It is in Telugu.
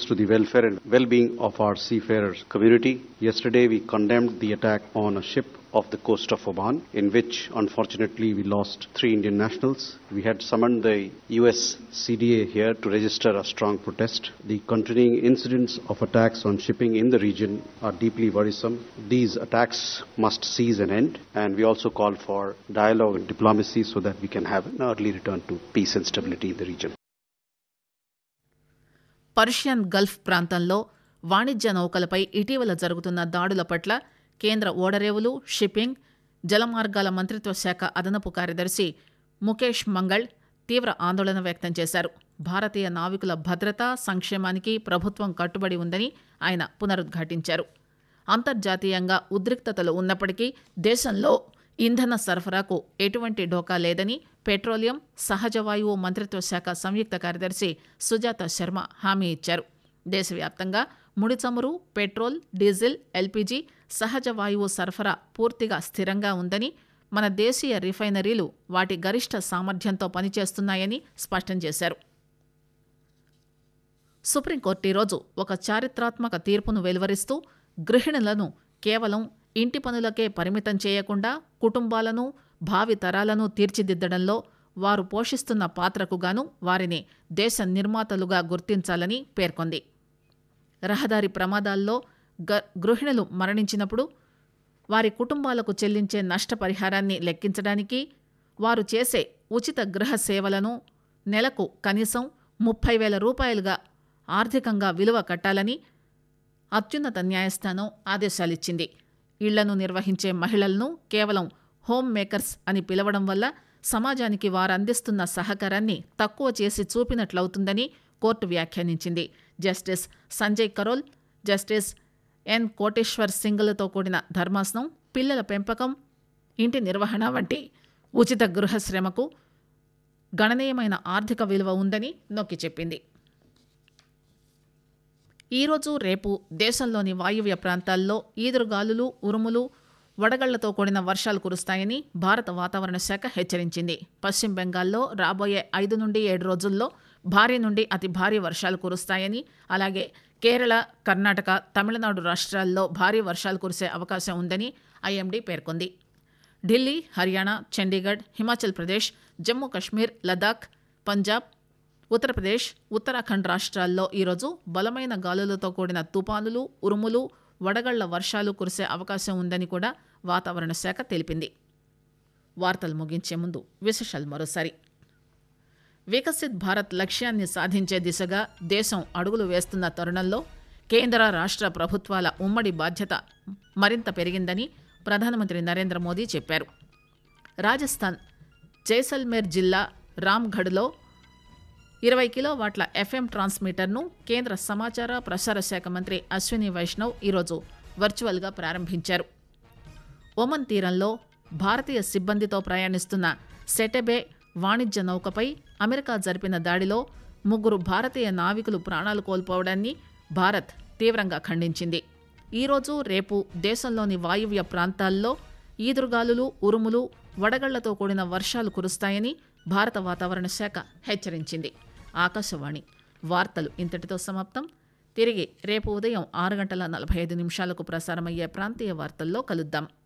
to the welfare and well-being of our seafarers community. Yesterday we condemned the attack on a ship off the coast of Oman, in which unfortunately we lost three Indian nationals. We had summoned the US CDA here to register a strong protest. The continuing incidents of attacks on shipping in the region are deeply worrisome. These attacks must cease and end, and we also call for dialogue and diplomacy so that we can have an early return to peace and stability in the region. Persian Gulf ప్రాంతంలో వాణిజ్య నౌకలపై ఇటీవల జరుగుతున్న దాడుల పట్ల కేంద్ర ఓడరేవులు షిప్పింగ్ జలమార్గాల మంత్రిత్వ శాఖ అదనపు కార్యదర్శి ముఖేష్ మంగళ్ తీవ్ర ఆందోళన వ్యక్తం చేశారు భారతీయ నావికుల భద్రత సంక్షేమానికి ప్రభుత్వం కట్టుబడి ఉందని ఆయన పునరుద్ఘాటించారు అంతర్జాతీయంగా ఉద్రిక్తతలు ఉన్నప్పటికీ దేశంలో ఇంధన సరఫరాకు ఎటువంటి ఢోకా లేదని పెట్రోలియం సహజ వాయువు మంత్రిత్వ శాఖ సంయుక్త కార్యదర్శి సుజాత శర్మ హామీ ఇచ్చారు దేశవ్యాప్తంగా ముడి చమురు పెట్రోల్ డీజిల్ ఎల్పీజీ సహజ వాయువు సరఫరా పూర్తిగా స్థిరంగా ఉందని మన దేశీయ రిఫైనరీలు వాటి గరిష్ట సామర్థ్యంతో పనిచేస్తున్నాయని స్పష్టం చేశారు సుప్రీంకోర్టు ఈరోజు ఒక చారిత్రాత్మక తీర్పును వెలువరిస్తూ గృహిణులను కేవలం ఇంటి పనులకే పరిమితం చేయకుండా కుటుంబాలను భావి తరాలను తీర్చిదిద్దడంలో వారు పోషిస్తున్న పాత్రకు గాను వారిని దేశ నిర్మాతలుగా గుర్తించాలని పేర్కొంది రహదారి ప్రమాదాల్లో గ గృహిణులు మరణించినప్పుడు వారి కుటుంబాలకు చెల్లించే నష్టపరిహారాన్ని లెక్కించడానికి వారు చేసే ఉచిత గృహ సేవలను నెలకు కనీసం ముప్పై వేల రూపాయలుగా ఆర్థికంగా విలువ కట్టాలని అత్యున్నత న్యాయస్థానం ఆదేశాలిచ్చింది ఇళ్లను నిర్వహించే మహిళలను కేవలం హోమ్ మేకర్స్ అని పిలవడం వల్ల సమాజానికి వారందిస్తున్న సహకారాన్ని తక్కువ చేసి చూపినట్లవుతుందని కోర్టు వ్యాఖ్యానించింది justice Sanjay Karol justice N Koteshwar సింగ్లతో కూడిన ధర్మాసనం పిల్లల పెంపకం ఇంటి నిర్వహణ వంటి ఉచిత గృహ శ్రమకు గణనీయమైన ఆర్థిక విలువ ఉందని నొక్కి చెప్పింది ఈరోజు రేపు దేశంలోని వాయువ్య ప్రాంతాల్లో ఈదురుగాలులు ఉరుములు వడగళ్లతో కూడిన వర్షాలు కురుస్తాయని భారత వాతావరణ శాఖ హెచ్చరించింది పశ్చిమ బెంగాల్లో రాబోయే ఐదు నుండి ఏడు రోజుల్లో భారీ నుండి అతి భారీ వర్షాలు కురుస్తాయని అలాగే కేరళ కర్ణాటక తమిళనాడు రాష్ట్రాల్లో భారీ వర్షాలు కురిసే అవకాశం ఉందని ఐఎండీ పేర్కొంది ఢిల్లీ హర్యానా చండీగఢ్ హిమాచల్ ప్రదేశ్ జమ్మూ కశ్మీర్ లదాఖ్ పంజాబ్ ఉత్తరప్రదేశ్ ఉత్తరాఖండ్ రాష్ట్రాల్లో ఈరోజు బలమైన గాలులతో కూడిన తుపానులు ఉరుములు వడగళ్ల వర్షాలు కురిసే అవకాశం ఉందని కూడా వాతావరణ శాఖ తెలిపింది వార్తలు ముగించే ముందు విశేషాలు మరోసారి వికసిత్ భారత్ లక్ష్యాన్ని సాధించే దిశగా దేశం అడుగులు వేస్తున్న తరుణంలో కేంద్ర రాష్ట్ర ప్రభుత్వాల ఉమ్మడి బాధ్యత మరింత పెరిగిందని ప్రధానమంత్రి నరేంద్ర మోదీ చెప్పారు రాజస్థాన్ జైసల్మేర్ జిల్లా రామ్గఢ్లో ఇరవై కిలోవాట్ల ఎఫ్ఎం ట్రాన్స్మిటర్ను కేంద్ర సమాచార ప్రసార శాఖ మంత్రి అశ్విని వైష్ణవ్ ఈరోజు వర్చువల్గా ప్రారంభించారు ఒమన్ తీరంలో భారతీయ సిబ్బందితో ప్రయాణిస్తున్న సెటెబే వాణిజ్య నౌకపై అమెరికా జరిపిన దాడిలో ముగ్గురు భారతీయ నావికులు ప్రాణాలు కోల్పోవడాన్ని భారత్ తీవ్రంగా ఖండించింది ఈరోజు రేపు దేశంలోని వాయువ్య ప్రాంతాల్లో ఈదురుగాలులు ఉరుములు వడగళ్లతో కూడిన వర్షాలు కురుస్తాయని భారత వాతావరణ శాఖ హెచ్చరించింది ఆకాశవాణి వార్తలు ఇంతటితో సమాప్తం తిరిగి రేపు ఉదయం ఆరు గంటల నలభై ఐదు నిమిషాలకు ప్రసారమయ్యే ప్రాంతీయ వార్తల్లో కలుద్దాం